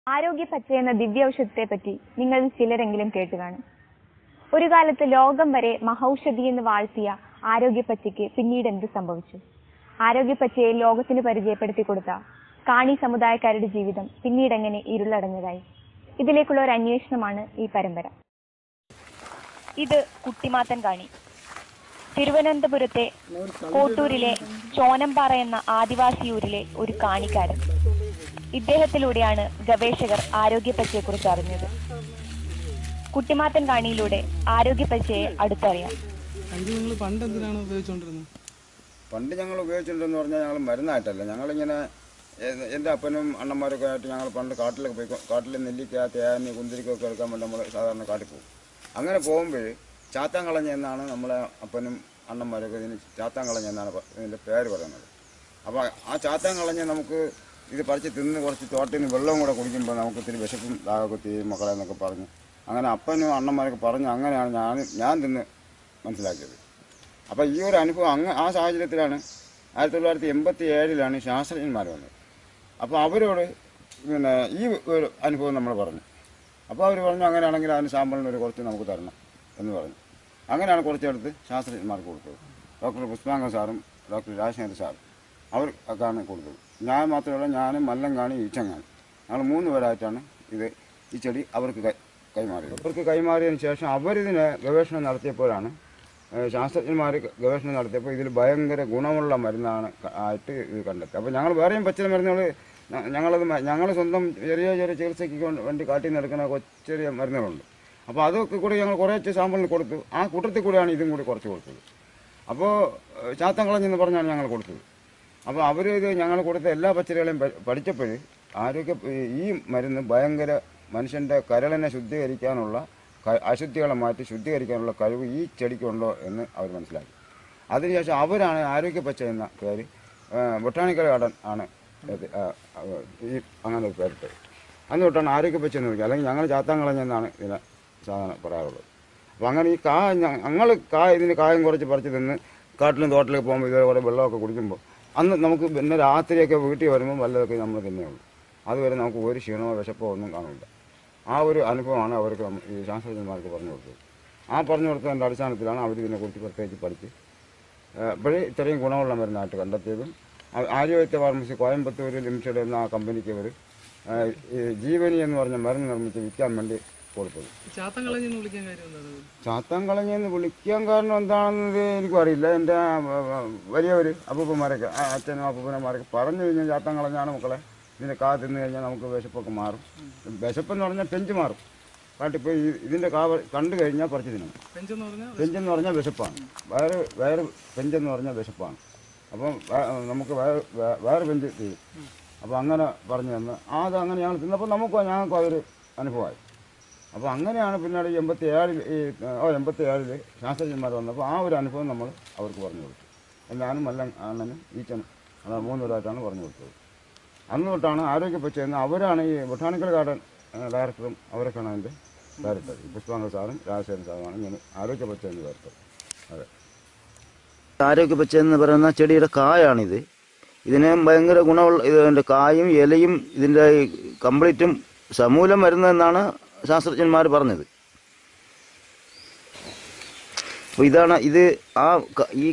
ആരോഗ്യ പച്ച എന്ന ദിവ്യൌഷധത്തെ പറ്റി നിങ്ങൾ ചിലരെങ്കിലും കേട്ടു കാണും ഒരു കാലത്ത് ലോകം വരെ മഹൌഷധി എന്ന് വാഴ്ത്തിയ ആരോഗ്യ പച്ചയ്ക്ക് പിന്നീട് എന്ത് സംഭവിച്ചു ആരോഗ്യ പച്ചയെ ലോകത്തിന് പരിചയപ്പെടുത്തി കൊടുത്ത കാണി സമുദായക്കാരുടെ ജീവിതം പിന്നീട് എങ്ങനെ ഇരുളടഞ്ഞതായി ഇതിലേക്കുള്ള ഒരു അന്വേഷണമാണ് ഈ പരമ്പര ഇത് കുട്ടിമാത്തൻ കാണി തിരുവനന്തപുരത്തെ കോട്ടൂരിലെ ചോനമ്പാറ എന്ന ആദിവാസിയൂരിലെ ഒരു കാണിക്കാരൻ ഇദ്ദേഹത്തിലൂടെയാണ് ഗവേഷകർ ആരോഗ്യപ്പച്ചയെക്കുറിച്ച് അറിഞ്ഞത് കുട്ടിമാത്തൻ കാണിയിലൂടെ ആരോഗ്യപ്പച്ചയെ അടുത്തറിയാം ഇത് നിങ്ങൾ പണ്ട് എന്തിനാണ് ഉപയോഗിച്ചുകൊണ്ടിരുന്നത് പണ്ട് ഞങ്ങൾ ഉപയോഗിച്ചിട്ടുണ്ടെന്ന് പറഞ്ഞാൽ ഞങ്ങൾ മരുന്നായിട്ടല്ല ഞങ്ങളിങ്ങനെ എ- എൻ്റെ അപ്പനും അണ്ണന്മാരൊക്കെ ആയിട്ട് ഞങ്ങൾ പണ്ട് കാട്ടിലൊക്കെ പോയി കാട്ടിൽ നെല്ലിക്ക തേനി കുന്തിരിക്കൊക്കെ എടുക്കാൻ വേണ്ടി നമ്മൾ സാധാരണ കാട്ടിൽ പോകും അങ്ങനെ പോകുമ്പോൾ ചാത്താങ്കളഞ്ഞ എന്നാണ് നമ്മളെ അപ്പനും അണ്ണന്മാരൊക്കെ ഇതിന് ചാത്താങ്കളഞ്ഞ എന്നാണ് പ- ഇതിൻ്റെ പേര് പറയുന്നത് അപ്പോൾ ആ ചാത്താങ്കളഞ്ഞ നമുക്ക് ഇത് പറിച്ച് തിന്ന് കുറച്ച് തോട്ടിൽ നിന്ന് വെള്ളവും കൂടെ കുടിക്കുമ്പോൾ നമുക്ക് ഇത്തിരി വിശപ്പും ദാഹമൊക്കെ തീരും മക്കളെ എന്നൊക്കെ പറഞ്ഞ് അങ്ങനെ അപ്പനും അണ്ണന്മാരൊക്കെ പറഞ്ഞ് അങ്ങനെയാണ് ഞാൻ ഞാൻ തിന്ന് മനസ്സിലാക്കിയത് അപ്പോൾ ഈ ഒരു അനുഭവം അങ്ങ് ആ സാഹചര്യത്തിലാണ് ആയിരത്തി തൊള്ളായിരത്തി എൺപത്തി ഏഴിലാണ് ശാസ്ത്രജ്ഞന്മാർ വന്നത് അപ്പോൾ അവരോട് പിന്നെ ഈ ഒരു അനുഭവം നമ്മൾ പറഞ്ഞു അപ്പോൾ അവർ പറഞ്ഞു അങ്ങനെയാണെങ്കിൽ അതിന് സാമ്പിളിന് ഒരു കുറച്ച് നമുക്ക് തരണം എന്ന് പറഞ്ഞു അങ്ങനെയാണ് കുറച്ചെടുത്ത് ശാസ്ത്രജ്ഞന്മാർക്ക് കൊടുത്തത് ഡോക്ടർ പുഷ്പാങ്ക സാറും ഡോക്ടർ രാജശേഖർ സാറും അവർക്കാണ് കൊടുത്തത് ഞാൻ മാത്രമല്ല ഞാനും മല്ലങ്കാണി ഈച്ചങ്ങാണി ഞങ്ങൾ മൂന്ന് പേരായിട്ടാണ് ഇത് ഈ ചെടി അവർക്ക് കൈ കൈമാറിയത് അവർക്ക് കൈമാറിയതിന് ശേഷം അവരിതിന് ഗവേഷണം നടത്തിയപ്പോഴാണ് ശാസ്ത്രജ്ഞന്മാർ ഗവേഷണം നടത്തിയപ്പോൾ ഇതിൽ ഭയങ്കര ഗുണമുള്ള മരുന്നാണ് ക- ആയിട്ട് ഇത് കണ്ടെത്തി അപ്പോൾ ഞങ്ങൾ വേറെയും പച്ചില മരുന്നുകൾ ഞങ്ങളത് ഞങ്ങൾ സ്വന്തം ചെറിയ ചെറിയ ചികിത്സയ്ക്ക് കൊണ്ട് വേണ്ടി കാട്ടിൽ നിന്ന് എടുക്കുന്ന കൊ- ചെറിയ മരുന്നുകളുണ്ട് അപ്പോൾ അതൊക്കെ കൂടി ഞങ്ങൾ കുറച്ച് സാമ്പിളിന് കൊടുത്തു ആ കൂട്ടത്തിൽ കൂടിയാണ് ഇതും കൂടി കുറച്ച് കൊടുത്തത് അപ്പോൾ ചാത്തം കളഞ്ഞെന്ന് പറഞ്ഞാണ് ഞങ്ങൾ കൊടുത്തത് അപ്പോൾ അവർ ഇത് ഞങ്ങൾ കൊടുത്ത എല്ലാ പച്ചക്കറികളെയും പഠിച്ചപ്പോൾ ആരോഗ്യ ഈ മരുന്ന് ഭയങ്കര മനുഷ്യൻ്റെ കരളിനെ ശുദ്ധീകരിക്കാനുള്ള ക- അശുദ്ധികളെ മാറ്റി ശുദ്ധീകരിക്കാനുള്ള കഴിവ് ഈ ചെടിക്കുണ്ടോ എന്ന് അവർ മനസ്സിലാക്കി അതിനുശേഷം അവരാണ് ആരോഗ്യ പച്ച എന്ന പേര് ബൊട്ടാണിക്കൽ ഗാർഡൻ ആണ് ഇത്, ആ, ആ, ഈ അങ്ങനെ ഒരു പേരിട്ടത് അന്ന് തൊട്ടാണ് ആരോഗ്യ പച്ച എന്ന് വിളിക്കുക അല്ലെങ്കിൽ ഞങ്ങൾ ചാത്താങ്കളഞ്ഞെന്നാണ് ഇതിനെ സാധാരണ പറയാറുള്ളത് അപ്പോൾ അങ്ങനെ ഈ കാ ഞങ്ങൾ കാ ഇതിന് കായം കുറച്ച് പറിച്ച് തിന്ന് കാട്ടിലും തോട്ടിലൊക്കെ പോകുമ്പോൾ ഇതേപോലെ വെള്ളമൊക്കെ കുടിക്കുമ്പോൾ അന്ന് നമുക്ക് പിന്നെ രാത്രിയൊക്കെ വീട്ടിൽ വരുമ്പോൾ വല്ലതൊക്കെ നമ്മൾ തന്നെയുള്ളൂ അതുവരെ നമുക്ക് ഒരു ക്ഷീണമോ വിശപ്പോ ഒന്നും കാണില്ല ആ ഒരു അനുഭവമാണ് അവർക്ക് നമ്മ- ഈ ശാസ്ത്രജ്ഞന്മാർക്ക് പറഞ്ഞു കൊടുത്തത് ആ പറഞ്ഞു കൊടുത്തതിൻ്റെ അടിസ്ഥാനത്തിലാണ് അവർ ഇതിനെക്കുറിച്ച് പ്രത്യേകിച്ച് പഠിച്ച് ഇപ്പോഴേ ഇത്രയും ഗുണമുള്ള മരുന്നായിട്ട് കണ്ടെത്തിയതും ആ- ആര്യോഗ്യ ഫാർമസി കോയമ്പത്തൂർ ലിമിറ്റഡ് എന്ന ആ കമ്പനിക്ക് അവർ ജീവനി എന്ന് പറഞ്ഞ മരുന്ന് നിർമ്മിച്ച് വിൽക്കാൻ വേണ്ടി കൊടുത്തത് ചാത്തം കളഞ്ഞെന്ന് വിളിക്കാൻ കാര്യം എന്താണ് ചാത്തൻ കളഞ്ഞെന്ന് വിളിക്കാൻ കാരണം എന്താണെന്നത് എനിക്കും അറിയില്ല എൻ്റെ ആ, ആ, വലിയവർ അപ്പൂപ്പന്മാരൊക്കെ ആ അച്ഛനും അപ്പൂപ്പന്മാരൊക്കെ പറഞ്ഞു കഴിഞ്ഞാൽ ചാത്തൻ കളഞ്ഞാണ് മക്കളെ ഇതിൻ്റെ കാ തിന്നു കഴിഞ്ഞാൽ നമുക്ക് വിശപ്പൊക്കെ മാറും വിശപ്പെന്ന് പറഞ്ഞാൽ പെഞ്ച് മാറും കാട്ടിൽ പോയി ഈ- ഇതിൻ്റെ കാ കണ്ടു കഴിഞ്ഞാൽ പറിച്ച് തിന്നണം പെഞ്ചെന്ന് പറഞ്ഞാൽ പെഞ്ചെന്ന് പറഞ്ഞാൽ വിശപ്പാണ് വയറ് വയറ് പെഞ്ചെന്ന് പറഞ്ഞാൽ വിശപ്പാണ് അപ്പം വേ- നമുക്ക് വയറ് വേ- വേറെ പെഞ്ച് തീരും അപ്പോൾ അങ്ങനെ പറഞ്ഞു തന്ന് ആ അത് അങ്ങനെ ഞങ്ങൾ തിന്നപ്പോൾ നമുക്ക് ഞങ്ങൾക്ക് അതൊരു അനുഭവമായി അപ്പോൾ അങ്ങനെയാണ് പിന്നീട് ഈ എൺപത്തി ഏഴിൽ ഈ ഓ എൺപത്തി ഏഴിൽ ശാസ്ത്രജ്ഞന്മാർ വന്നപ്പോൾ ആ ഒരു അനുഭവം നമ്മൾ അവർക്ക് പറഞ്ഞു കൊടുത്തു ഞാനും മല്ല അണ്ണനും ഈച്ചനും അതാ മൂന്ന് പേരായിട്ടാണ് പറഞ്ഞു കൊടുത്തത് അന്ന് തൊട്ടാണ് ആരോഗ്യ പച്ചയെന്ന് അവരാണ് ഈ ബൊട്ടാണിക്കൽ ഗാർഡൻ ഏഹ്, ഡയറക്ടറും അവരൊക്കെയാണ് അതിൻ്റെ ഡയറക്ടർ പുഷ്പാങ്ക സാറും രാജശേഖരൻ സാറുമാണ് ഇങ്ങനെ ആരോഗ്യ പച്ച എന്ന് ഡയറക്ടർ അതെ ആരോഗ്യപ്പച്ച എന്ന് പറയുന്ന ചെടിയുടെ കായാണിത് ഇതിന് ഭയങ്കര ഗുണമുള്ള ഇതിൻ്റെ കായും ഇലയും ഇതിൻ്റെ ഈ കംപ്ലീറ്റും സമൂലം വരുന്നതെന്നാണ് ശാസ്ത്രജ്ഞന്മാർ പറഞ്ഞത് അപ്പോൾ ഇതാണ് ഇത് ആ ക- ഈ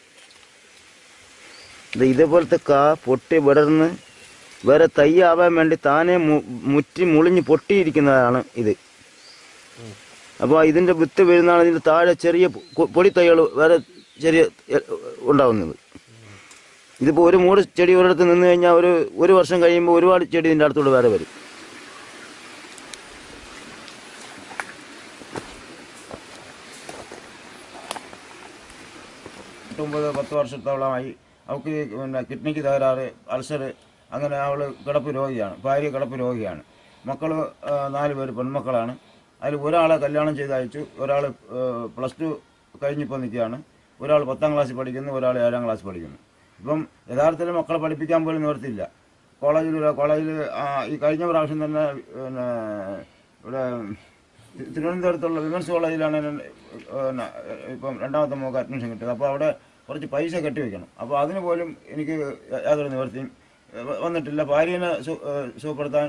ഇത് ഇതേപോലത്തെ കാ പൊട്ടി വിടർന്ന് വേറെ തയ്യാവാൻ വേണ്ടി താനെ മു- മുറ്റി മുളിഞ്ഞ് പൊട്ടിയിരിക്കുന്നതാണ് ഇത് അപ്പോൾ ഇതിന്റെ വിത്ത് വീഴുന്നതാണ് ഇതിന്റെ താഴെ ചെറിയ പൊ- പൊടിത്തൈകൾ വേറെ ചെറിയ എ- ഉണ്ടാവുന്നത് ഇതിപ്പോൾ ഒരു മൂട് ചെടി ഒരിടത്ത് നിന്ന് കഴിഞ്ഞാൽ ഒരു ഒരു വർഷം കഴിയുമ്പോൾ ഒരുപാട് ചെടി ഇതിൻ്റെ അടുത്തൂടെ വേറെ വരും എട്ടൊമ്പത് പത്ത് വർഷത്തോളമായി അവൾക്ക് ഈ പിന്നെ കിഡ്നിക്ക് തകരാറ് അൾസർ അങ്ങനെ അവൾ കിടപ്പ് രോഗിയാണ് ഭാര്യ കിടപ്പ് രോഗിയാണ് മക്കൾ നാല് പേര് പെൺമക്കളാണ് അതിൽ ഒരാളെ കല്യാണം ചെയ്ത് അയച്ചു ഒരാൾ പ്ലസ് ടു കഴിഞ്ഞിപ്പോൾ നിൽക്കുകയാണ് ഒരാൾ പത്താം ക്ലാസ്സിൽ പഠിക്കുന്നു ഒരാൾ ഏഴാം ക്ലാസ്സിൽ പഠിക്കുന്നു ഇപ്പം യഥാർത്ഥത്തിൽ മക്കളെ പഠിപ്പിക്കാൻ പോലും നിവർത്തിയില്ല കോളേജിൽ കോളേജിൽ ഈ കഴിഞ്ഞ പ്രാവശ്യം തന്നെ പിന്നെ ഇവിടെ തി- തിരുവനന്തപുരത്തുള്ള വിമൻസ് കോളേജിലാണ് ഞാൻ, പിന്നെ ഇപ്പം രണ്ടാമത്തെ മോക്ക് അഡ്മിഷൻ കിട്ടിയത് അപ്പോൾ അവിടെ കുറച്ച് പൈസ കെട്ടിവെക്കണം അപ്പോൾ അതിന് പോലും എനിക്ക് യാതൊരു നിവൃത്തിയും ഏഹ്, വന്നിട്ടില്ല ഭാര്യനെ സു- ഏഹ്, സുഖപ്പെടുത്താൻ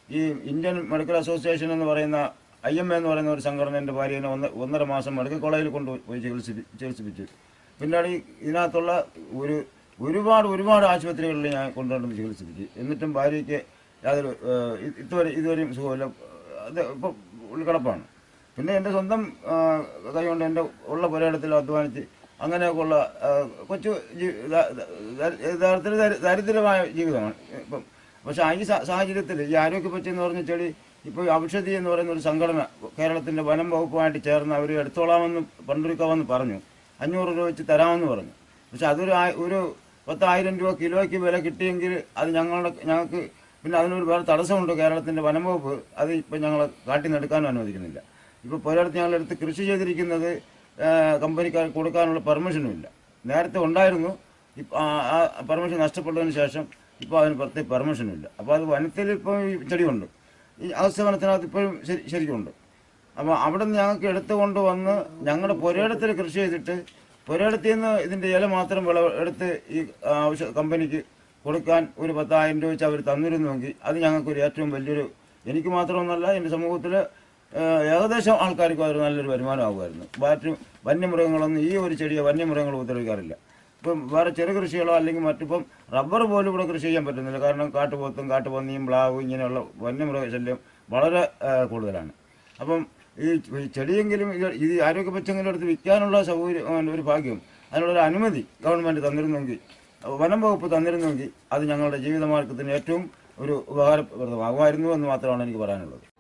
ഈ ഇന്ത്യൻ മെഡിക്കൽ അസോസിയേഷൻ എന്ന് പറയുന്ന ഐ എം എ എന്ന് പറയുന്ന ഒരു സംഘടന എൻ്റെ ഭാര്യനെ ഒന്ന് ഒന്നര മാസം മെഡിക്കൽ കോളേജിൽ കൊണ്ടുപോയി ചികിത്സിപ്പി ചികിത്സിപ്പിച്ചു പിന്നീട് ഈ ഇതിനകത്തുള്ള ഒരു ഒരുപാട് ഒരുപാട് ആശുപത്രികളിൽ ഞാൻ കൊണ്ടുവന്ന് ചികിത്സിപ്പിച്ചു എന്നിട്ടും ഭാര്യയ്ക്ക് യാതൊരു ഏഹ്, ഇത് ഇതുവരെ ഇതുവരെയും സുഖമില്ല അത് ഇപ്പോൾ ഉൾക്കിടപ്പാണ് പിന്നെ എൻ്റെ സ്വന്തം ആ, കൈകൊണ്ട് എൻ്റെ ഉള്ള പുരയിടത്തിൽ അധ്വാനിച്ച് അങ്ങനെയൊക്കെയുള്ള ആ, കൊച്ചു ജീ- ദ- ദ- ദ- യഥാർത്ഥത്തിൽ ദരി- ദരിദ്രമായ ജീവിതമാണ് ഇപ്പം പക്ഷെ ആ ഈ സാ- സാഹചര്യത്തിൽ ഈ ആരോഗ്യപറ്റി എന്ന് പറഞ്ഞ ചെടി ഇപ്പോൾ ഔഷധി എന്ന് പറയുന്ന ഒരു സംഘടന കേരളത്തിൻ്റെ വനം വകുപ്പുമായിട്ട് ചേർന്ന് അവർ എടുത്തോളാമെന്ന് പണ്ടൊരുക്കാമെന്ന് പറഞ്ഞു അഞ്ഞൂറ് രൂപ വെച്ച് തരാമെന്ന് പറഞ്ഞു പക്ഷെ അതൊരു ആ- ഒരു പത്തായിരം രൂപ കിലോയ്ക്ക് വില കിട്ടിയെങ്കിൽ അത് ഞങ്ങളുടെ ഞങ്ങൾക്ക് പിന്നെ അതിനൊരു വേറെ തടസ്സമുണ്ട് കേരളത്തിൻ്റെ വനം വകുപ്പ് അത് ഇപ്പം ഞങ്ങൾ കാട്ടിൽ നിന്ന് എടുക്കാനും അനുവദിക്കുന്നില്ല ഇപ്പോൾ പുരയിടത്ത് ഞങ്ങളെടുത്ത് കൃഷി ചെയ്തിരിക്കുന്നത് ആ, കമ്പനിക്കാർ കൊടുക്കാനുള്ള പെർമിഷനും ഇല്ല നേരത്തെ ഉണ്ടായിരുന്നു ഇപ്പം ആ പെർമിഷൻ നഷ്ടപ്പെട്ടതിന് ശേഷം ഇപ്പോൾ അതിന് പ്രത്യേക പെർമിഷനും ഇല്ല അപ്പോൾ അത് വനത്തിൽ ഇപ്പോൾ ഈ ചെടിയുണ്ട് ഈ അഗസ്ത്യ വനത്തിനകത്ത് ഇപ്പോഴും ശരി ശരിക്കുണ്ട് അപ്പോൾ അവിടെ നിന്ന് ഞങ്ങൾക്ക് എടുത്തുകൊണ്ട് വന്ന് ഞങ്ങളുടെ പുരയിടത്തിൽ കൃഷി ചെയ്തിട്ട് പുരയിടത്തിൽ നിന്ന് ഇതിൻ്റെ ഇല മാത്രം വിളവ് എടുത്ത് ഈ ആവശ്യ കമ്പനിക്ക് കൊടുക്കാൻ ഒരു പത്തായിരം രൂപ വെച്ച് അവർ തന്നിരുന്നുവെങ്കിൽ അത് ഞങ്ങൾക്കൊരു ഏറ്റവും വലിയൊരു എനിക്ക് മാത്രമൊന്നല്ല എൻ്റെ സമൂഹത്തിൽ ഏകദേശം ആൾക്കാർക്ക് അതൊരു നല്ലൊരു വരുമാനമാകുമായിരുന്നു മറ്റു വന്യമൃഗങ്ങളൊന്നും ഈ ഒരു ചെടിയെ വന്യമൃഗങ്ങൾ ഉപദ്രവിക്കാറില്ല ഇപ്പം വേറെ ചെറു കൃഷികളോ അല്ലെങ്കിൽ മറ്റിപ്പം റബ്ബർ പോലും ഇവിടെ കൃഷി ചെയ്യാൻ പറ്റുന്നില്ല കാരണം കാട്ടുപോത്തും കാട്ടുപന്നിയും പ്ലാവും ഇങ്ങനെയുള്ള വന്യമൃഗ ശല്യം വളരെ ആ, കൂടുതലാണ് അപ്പം ഈ ഈ ചെടിയെങ്കിലും ഇത് ഇത് ആരോഗ്യ പച്ചെങ്കിലും എടുത്ത് വിൽക്കാനുള്ള സൗകര്യം ആ, ഒരു ഭാഗ്യം അതിനുള്ളൊരു അനുമതി ഗവൺമെൻറ് തന്നിരുന്നെങ്കിൽ വനം വകുപ്പ് തന്നിരുന്നെങ്കിൽ അത് ഞങ്ങളുടെ ജീവിതമാർഗത്തിന് ഏറ്റവും ഒരു ഉപകാരപ്രദമാകുമായിരുന്നു എന്ന് മാത്രമാണ് എനിക്ക് പറയാനുള്ളത്